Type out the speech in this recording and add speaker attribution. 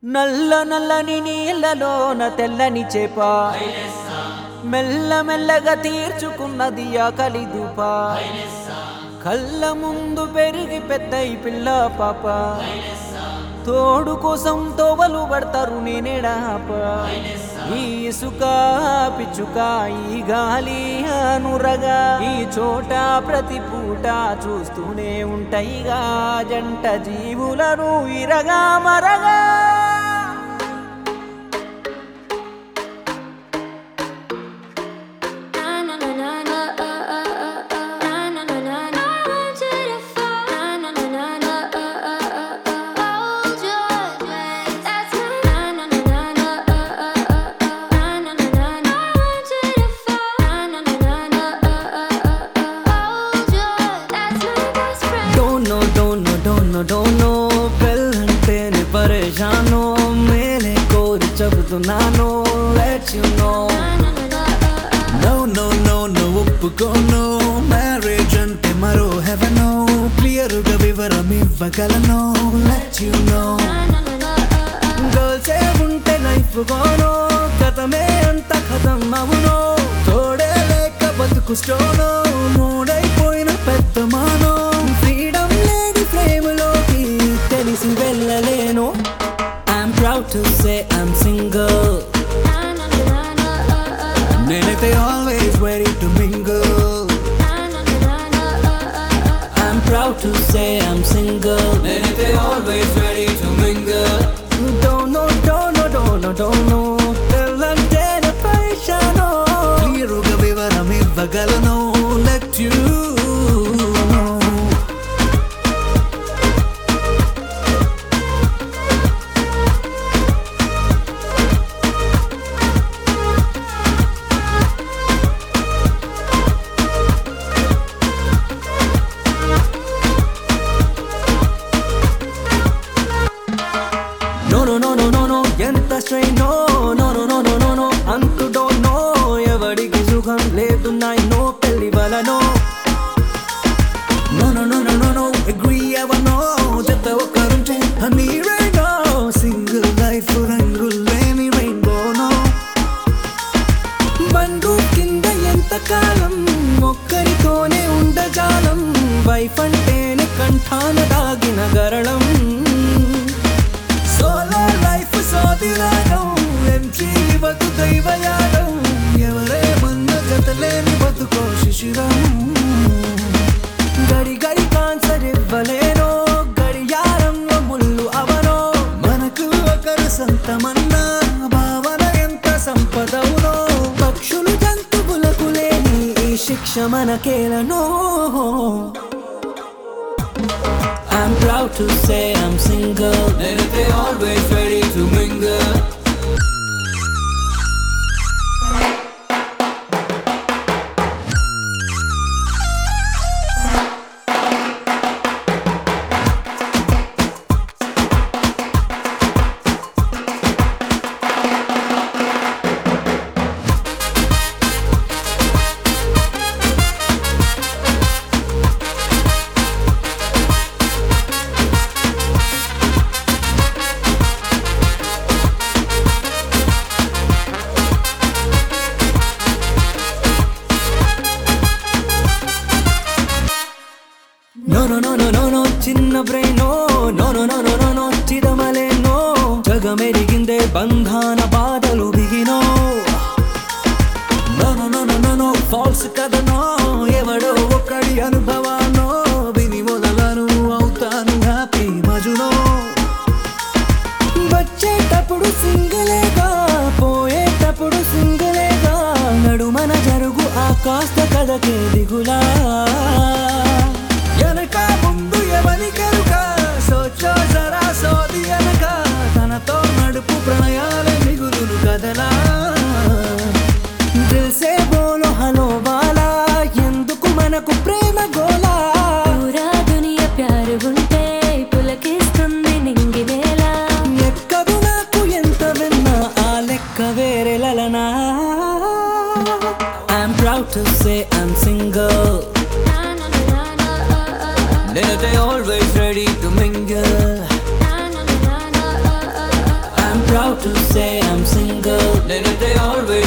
Speaker 1: నల్ల నల్లని నీళ్ళలోన తెల్లని చేప మెల్ల మెల్లగా తీర్చుకున్నది ఆకలి దూప కళ్ళ ముందు పెరిగి పెద్దయి పిల్ల పాప తోడు కోసం తోవలు పడతారు నేనేడాప ఈ ఇసుక పిచ్చుక ఈ గాలి అనురగా ఈ చోట ప్రతి పూట చూస్తూనే ఉంటాయిగా జంట జీవులను ఇరగా మరగా
Speaker 2: డోనో డోనో డోనో డోనో పెళ్ళంటేనే పరేషాను మేలే కోరి చెబుతున్నాను let you know no no no no ఒప్పుకోను మ్యారేజ్ అంటే మరో హెవెనో క్లియర్ గా వివరం ఇవ్వగలను లెట్ యు నో గర్ల్స్ ఉంటే లైఫ్ గోనో గతమే అంత కథం అవును తోడే లేక బతుకు స్టోను మూడైపోయిన పెద్ద మానో ఫ్రీడమ్ లేని ఫ్లేమ్ లోకి తెలిసి వెళ్ళలేను I'm proud to say I'm single నేనైతే always ready to mingle I'm proud to say I'm single. నేనైతే always ready to mingle. Don't know, don't know, don't know, don't know. తెల్లంటేనే పైషాను. Clear గా వివరం ఇవ్వగలను. Let you know. No no no no no no ఎంత strain no no no no no no no అంతు don't know ఎవడికి సుఖం లేదు నాయ్ నో పెళ్లి వలనో no no no no no no agree ever no జత ఒక్కరుంటే హనీ రైనో సింగిల్ లైఫ్ రంగులేని రెయిన్బో నో బండు కింద ఎంత కాలం ఒక్కరితోనే ఉండజాలం వైఫ్ అంటేనే కంఠాన దాగిన గరళం సోలో లైఫ్ సోదిరాగం ఎంచి బతు దైవయాగం ఎవరే మన్న జతలేని బతుకో శిశిరం గడి గడి కాన్సర్ ఇవ్వలేనో గడియారంలో ముళ్ళు అవనో మనకు ఒకరు సంతమన్నా భావన ఎంత సంపదవునో పక్షులు జంతువులకు లేని ఈ శిక్ష మనకేలనో I'm proud to say I'm single. నేనైతే always ready to mingle. No no no no no no చిన్న brain no no no no no no no చిదమలే నో జగమెరిగిందే బంధాన బాధలు బిగినో no no no no no no false కథనో ఎవడో ఒక్కడి అనుభవానో విని మొదలను అవుతాను హ్యాపీ మజునో వచ్చేటప్పుడు సింగిలేగా పోయేటప్పుడు సింగిలేగా నడుమన జరుగు ఆ కాస్త కథకే దిగులా వెనక ముందు ఎవరి కరుక సోచో జరా సోది అనక తనతో నడుపు ప్రణయాల మిగులును కదలా దిల్సే బోలో హలో బాలా ఎందుకు మనకు ప్రేమ గోలా
Speaker 3: పూరా దునియా ప్యారు ఉంటే పులకిస్తుంది నింగి నేల
Speaker 2: ఎక్కదు నాకు ఎంత విన్నా ఆ లెక్క వేరే లలనా I'm proud to say I'm single నేనైతే always ready to mingle proud to say I'm single నేనైతే always